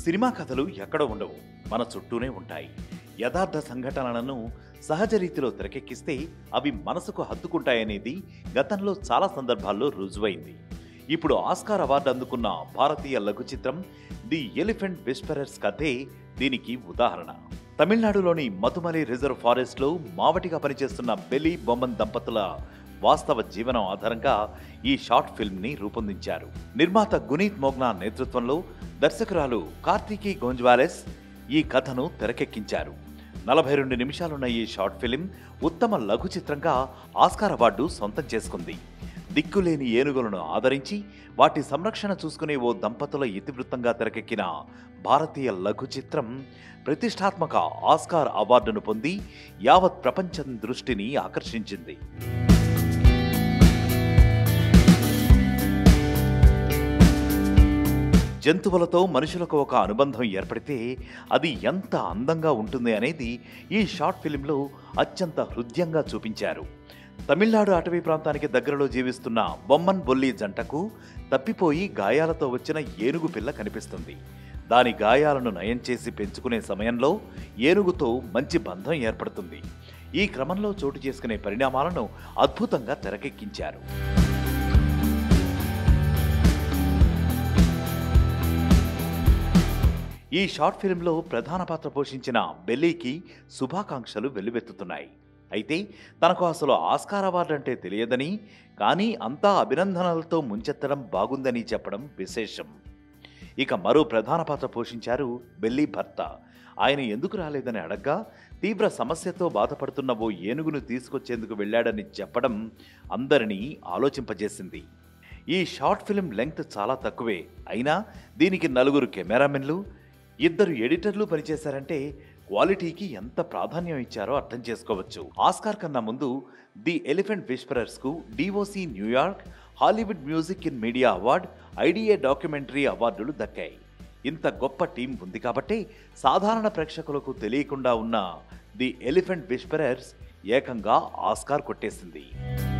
cinema కథలు ఎక్కడ ఉండవు మన చుట్టూనే ఉంటాయి యథార్థ సంఘటనలను సహజ రీతిలో తెరకెక్కిస్తే అవి మనసుకు హత్తుకుంటాయనేది గతంలో చాలా సందర్భాల్లో రుజువైంది ఇప్పుడు ఆస్కార్ అవార్డు అందుకున్న భారతీయ లఘు చిత్రం ది ఎలిఫెంట్ విస్పరర్స్ కథే దీనికి ఉదాహరణ తమిళనాడులోని మధుమలి రిజర్వ్ ఫారెస్ట్లో మావటిగా పనిచేస్తున్న బెలి బొమ్మన్ దంపతుల వాస్తవ జీవనం ఆధారంగా ఈ షార్ట్ ఫిల్మ్ ని రూపొందించారు నిర్మాత గునీత్ మోగ్నా నేతృత్వంలో దర్శకురాలు కార్తికీ గోంజ్వాలెస్ ఈ కథను తెరకెక్కించారు నలభై రెండు నిమిషాలున్న ఈ షార్ట్ ఫిలిం ఉత్తమ లఘు చిత్రంగా ఆస్కార్ అవార్డు సొంతం చేసుకుంది దిక్కులేని ఏనుగులను ఆదరించి వాటి సంరక్షణ చూసుకునే ఓ దంపతుల ఇతివృత్తంగా తెరకెక్కిన భారతీయ లఘు చిత్రం ప్రతిష్టాత్మక ఆస్కార్ అవార్డును పొంది యావత్ ప్రపంచం దృష్టిని ఆకర్షించింది జంతువులతో మనుషులకు ఒక అనుబంధం ఏర్పడితే అది ఎంత అందంగా ఉంటుంది అనేది ఈ షార్ట్ ఫిలింలో అత్యంత హృదయంగా చూపించారు తమిళనాడు అటవీ ప్రాంతానికి దగ్గరలో జీవిస్తున్న బొమ్మన్ బొల్లి జంటకు తప్పిపోయి గాయాలతో వచ్చిన ఏనుగు పిల్ల కనిపిస్తుంది దాని గాయాలను నయం చేసి పెంచుకునే సమయంలో ఏనుగుతో మంచి బంధం ఏర్పడుతుంది ఈ క్రమంలో చోటు చేసుకునే పరిణామాలను అద్భుతంగా తెరకెక్కించారు ఈ షార్ట్ ఫిల్మ్లో ప్రధాన పాత్ర పోషించిన బెల్లీకి శుభాకాంక్షలు వెల్లువెత్తుతున్నాయి అయితే తనకు అసలు ఆస్కార్ అవార్డు అంటే తెలియదని కానీ అంతా అభినందనలతో ముంచెత్తడం బాగుందని చెప్పడం విశేషం ఇక మరో ప్రధాన పాత్ర పోషించారు బెల్లీ భర్త ఆయన ఎందుకు రాలేదని అడగ్గా తీవ్ర సమస్యతో బాధపడుతున్న ఓ ఏనుగును తీసుకొచ్చేందుకు వెళ్ళాడని చెప్పడం అందరినీ ఆలోచింపజేసింది ఈ షార్ట్ ఫిల్మ్ లెంగ్త్ చాలా తక్కువే అయినా దీనికి నలుగురు కెమెరామెన్లు ఇద్దరు ఎడిటర్లు పనిచేశారంటే క్వాలిటీకి ఎంత ప్రాధాన్యం ఇచ్చారో అర్థం చేసుకోవచ్చు ఆస్కార్ కన్నా ముందు ది ఎలిఫెంట్ విస్పరర్స్ కు DOC New York Hollywood music in media award IDA documentary అవార్డులు దక్కాయి ఇంత గొప్ప టీం ఉంది కాబట్టి సాధారణ ప్రేక్షకులకు తెలియకుండా ఉన్న ది ఎలిఫెంట్ విస్పరర్స్ ఏకంగా ఆస్కార్ కొట్టేసింది